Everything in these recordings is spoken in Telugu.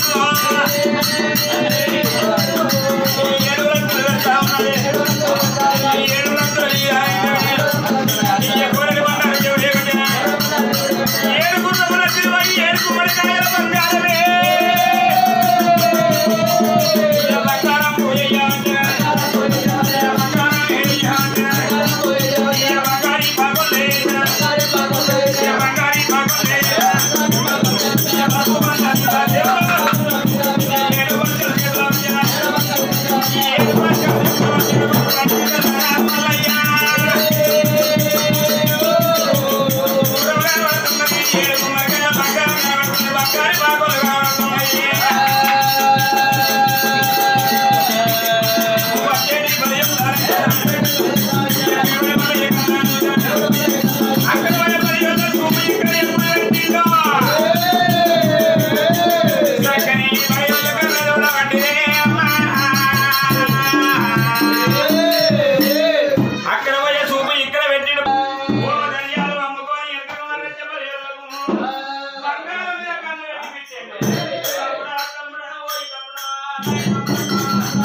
అక్కడ పోయే చూపు ఇక్కడ పెట్టిన ఓ గడియాలు అమ్ముకొని ఎక్కడ వాళ్ళ చెప్పలేదు బంగారం మీద కన్ను పెట్టి పెట్టండి తమ్ముడా, తమ్ముడా, ఓయ్ తమ్ముడా.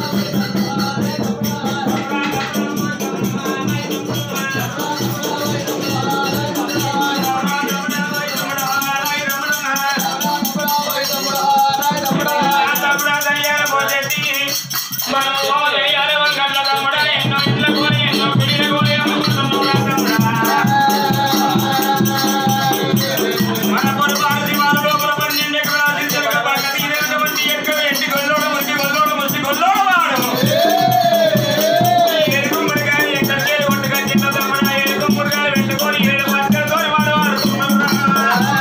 తమ్ముడా, గడియాలు పోసేసి, మనం ఓ గడియాలు వంగట్ల తమ్ముడా, ఎన్నో ఇండ్ల కొని, ఎన్నో గుడిల కొని అమ్ముకుంటున్నావురా తమ్ముడా. మన పొరపాటు దివాలు లోపల పన్నెండు ఎకరాలు చిలుక పక్క తీరినటువంటి ఎక్కడ ఎంటి గొల్లోడు ముసి గొల్లోడు ముసి గొల్లోడు వాడు ఎరుకుమ్మడికాయ ఎక్కడ చేరు ఒట్టుగా చిన్న తమ్ముడా ఎరుకుమ్మడికాయ పెట్టుకొని ఏడు పక్కలతోని వాడు ఆడుతున్నాడురా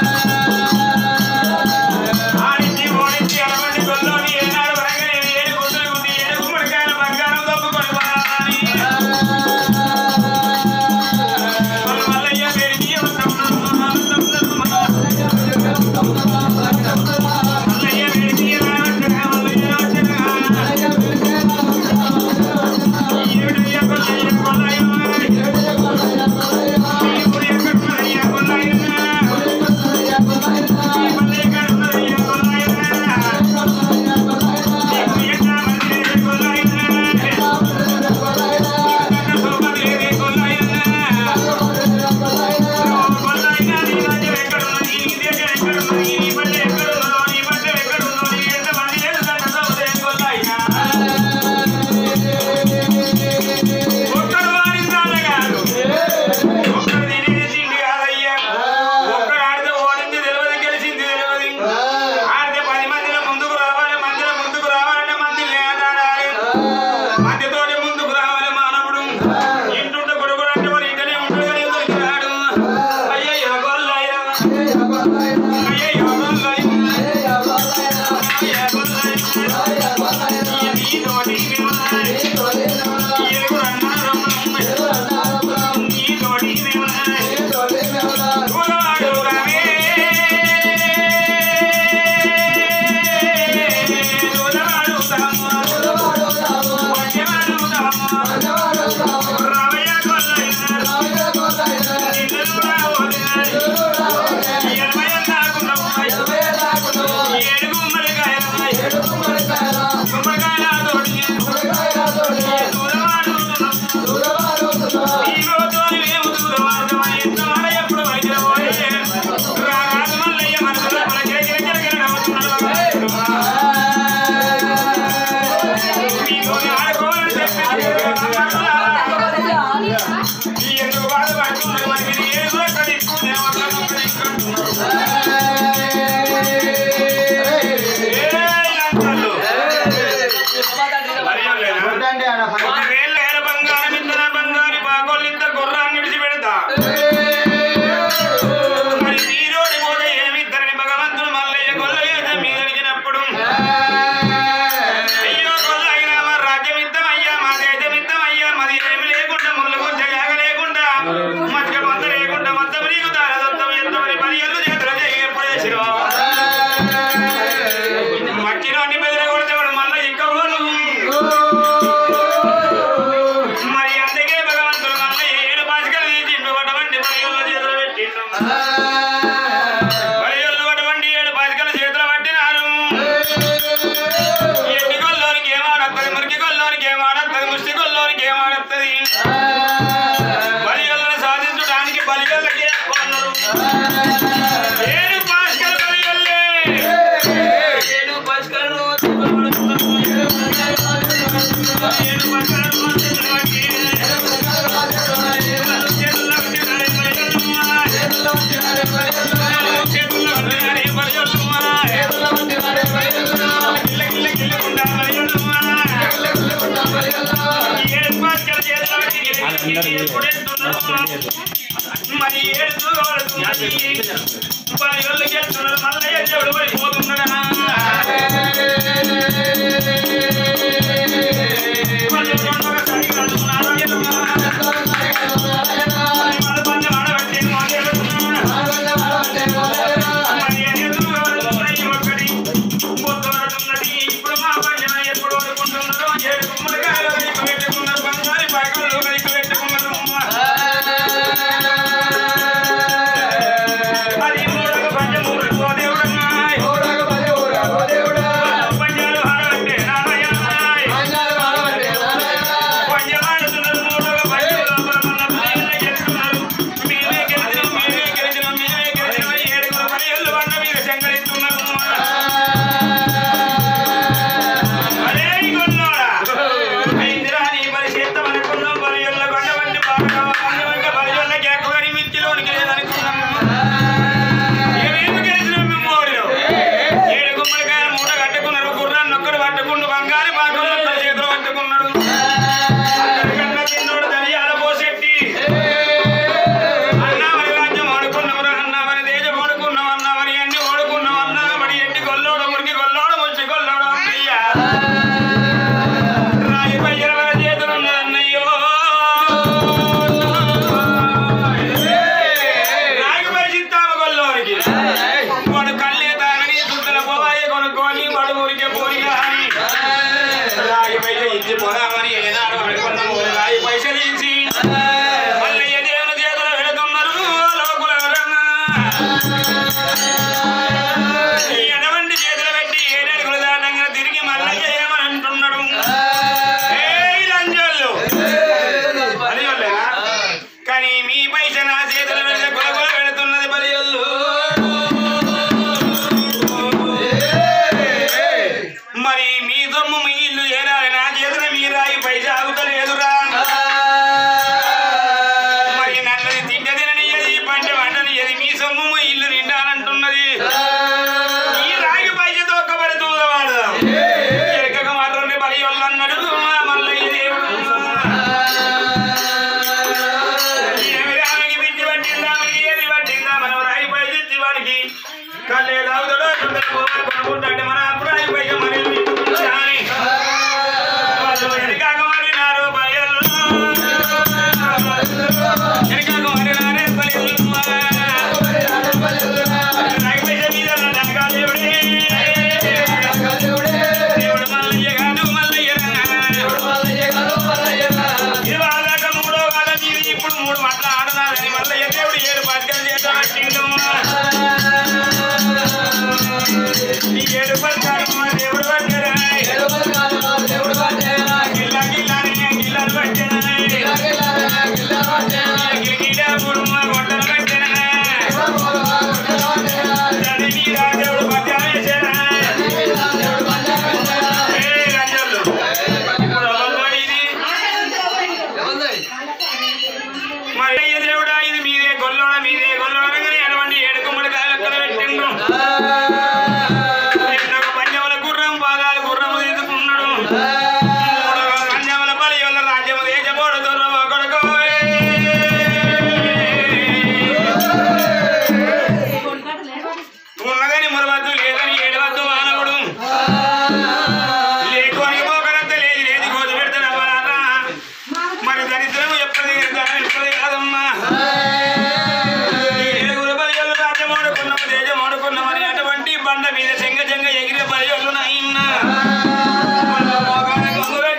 ఆడించి ఓడించి అటువంటి గొల్లోని ఏనాడు వరంగా ఏడు గుంతులు గుద్ది ఏడు గుమ్మడికాయల బంగారం దొప్పుకొని వా ఏడు పక్కన మాట్లాడి చేతుల్లో పెట్టి నడే పడియల్లమ్మా. చేతుల్లో పెట్టి నడే పడియల్లమ్మా. గిల్ల గిల్ల గిల్లకుండా పడియల్లమ్మా. ఏడు పక్కన చేతుల్లో పెట్టి గిల్ల గిల్ల ఎప్పుడు ఎత్తున్నారు? మరి ఏడుతూ వాడుతున్నది. పది రోజులు గెలుస్తున్నారు మల్లయ్య దేవుడు పడిపోతున్నాడా పది రోజులు ఒకసారి కలుగుతున్నాడు మరి పందెం ఆడబట్టి మోదేడుతున్నాడు. మరి ఎదురు వాడుతున్నాయి ఒకటి పోతున్నట్టున్నది. ఇప్పుడు మా పందెం ఎప్పుడు వదులుకుంటున్నారో ఏడు గుమ్మడికాయలు కడిగి పెట్టుకున్నారు బంగారు పగలు కడిగి పెట్టుకున్నారు అది మూడవ పందెం మూడు పోదేవుడన్నాయ్. పంజాలు ఆడబట్టే నారాయణాయ్. పంజాడుతున్నారు మూడవ పందెం లోపల మన పిల్లలు గెలుస్తున్నారు. మేమే గెలిచినాం, మేమే గెలిచినాం, మేమే గెలిచినాం అని ఏడుగురు మరియళ్ళు బండ మీద శంకరిస్తున్నారు. అరే గొల్లోడా. అయిందిరా నీ పని చేద్దామనుకున్నాం, మరియళ్ళ కొండ వంటి బాగా వంటి వంటి మరియళ్ళ కేక గారి మిర్చిలోనికి లేదనుకున్నాం. ఏమేమి గెలిచినాం మేము ఊరిలో? ఏడు గుమ్మడికాయలు మూట కట్టుకున్నారు గుర్రాన్ని ఒక్కడు పట్టుకుంటూ బంగారు బాగుల్లో చేతులు పట్టుకున్నాడు అందరికన్నా చిన్నోడు దర్యాల పోసెట్టి అన్నామని రాజ్యం ఓడుకున్నవరా అన్నామని దేశం ఓడుకున్నాం అన్నామని అన్ని ఓడుకున్నాం అన్నామని ఎట్టి గొల్లోడు మురికి గొల్లోడు ముచ్చి గొల్లోడు అన్నయ్య రాయిపై ఇరవై చేతులున్నదన్నయ్యో రాయిపై చిత్తాము గొల్లోనికి వాడు కళ్ళే తాగని దుద్దల పోవాయి కొనుక్కొని వాడు ఊరికే పోయి కానీ రాయి పైసలు ఇచ్చి పోదామని ఏనాడు అనుకున్నాము రాయి పైసలు ఇచ్చి మళ్ళీ దేవుని చేతులు పెడుతున్నారు లోకుల ఎటువంటి చేతులు పెట్టి ఏడడుగులు దాటంగా తిరిగి మళ్ళీ ఏమని అంటున్నాడు ఏయ్ లంజోళ్ళు అది వాళ్ళేనా? కానీ మీ పైస నా చేతుల మీద గులగుల పెడుతున్నది బలియల్లు మరి మీ సొమ్ము మీ ఇల్లు ఏరాలి నా చేతుల మీ రాయి పైస ఆగుతలేదురా మరి నన్నది తింట తిననియది పంట వంటనియది మీ సొమ్ము మీ ఇల్లు నిండాలంటున్నది ఈ రాగి పైస తొక్కబడి చూడవాడదాం ఎక్కక మర్రని బలి అన్నాడు మల్లయ్య దేవుడు ఏమి రామికి పిచ్చి పట్టిందా మీకు ఏది పట్టిందా మనం రాయి పై తెచ్చి వాడికి కళ్ళే తాగుతాడో చుట్టూ పోవాలి కొనుక్కుంటాంటే మన అప్పుడు రాయి పైగా మరి అని వాళ్ళు వెనకాక మారినారు బయలు వెనకాక మారినారే బయలు రాయి పైస మీద నడక దేవుడే దేవుడు మల్లయ్య కాదు మల్లయ్య ఇవాళ మూడో కాడ నీది ఇప్పుడు మూడు మట్ల ఆడదానని మల్లయ్య దేవుడు ఏడు పథకాలు చేద్దాం ఈ ఏడు పథకాలు మా దేవుడు పట్టారా గిల్ల గిల్లని గిల్లలు పట్టారా గిలిగిల మూడు మా గొడ్డలు పట్టారా దాని మీద దేవుడు పథకాలు వేసారా ఏ రంజోళ్ళు ఇప్పుడు ఎవరిదో ఇది మరి అయ్య దేవుడా ఇది మీదే గొల్లోడ మీదే గొల్లోడ కానీ అటువంటి ఏడు గుమ్మడికాయలు అక్కడ పెట్టిండు రెండవ పంజముల గుర్రం పాదాలు గుర్రము తీసుకున్నాడు మూడవ పంజముల పలి వల్ల రాజ్యము దేశపోడు దుర్రవ కొడుకు ఉన్నదని మురవద్దు లేదని ఏడవద్దు మానవుడు లేకొని పోకరంత లేదు లేదు కోసి పెడతాడు అవ్వరారా మరి దరిద్రం ఎప్పటి ఎప్పటి కాదమ్మా ఈ ఏడుగురు బలియోళ్ళు రాజ్యం ఆడుకున్నాం దేశం ఆడుకున్నామని అటువంటి బండ మీద చెంగ చెంగ ఎగిరే బలియోళ్ళు నాయన్న వాళ్ళ మోకాళ్ళ కొంగు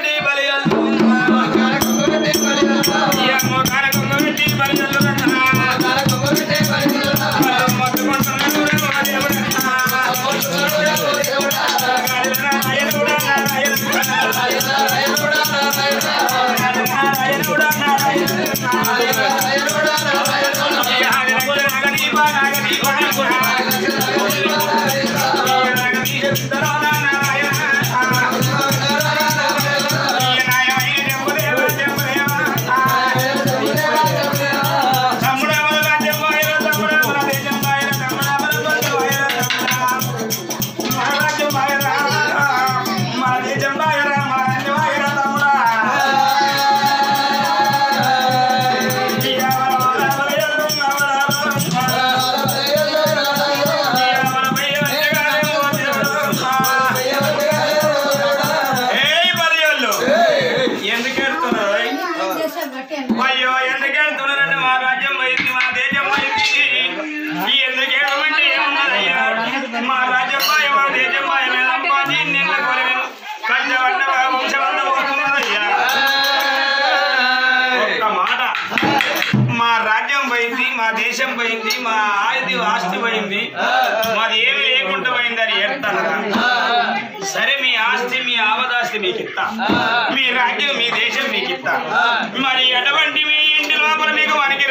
పోయింది మా ఆస్తి ఆస్తి పోయింది మాది ఏమి లేకుండా పోయింది అని ఏడుతానరా సరే మీ ఆస్తి మీ ఆవదాస్తి మీకు ఇస్తా మీ రాజ్యం మీ దేశం మీకు ఇస్తా మరి ఎటువంటి మీ ఇంటి లోపల మీకు మనకి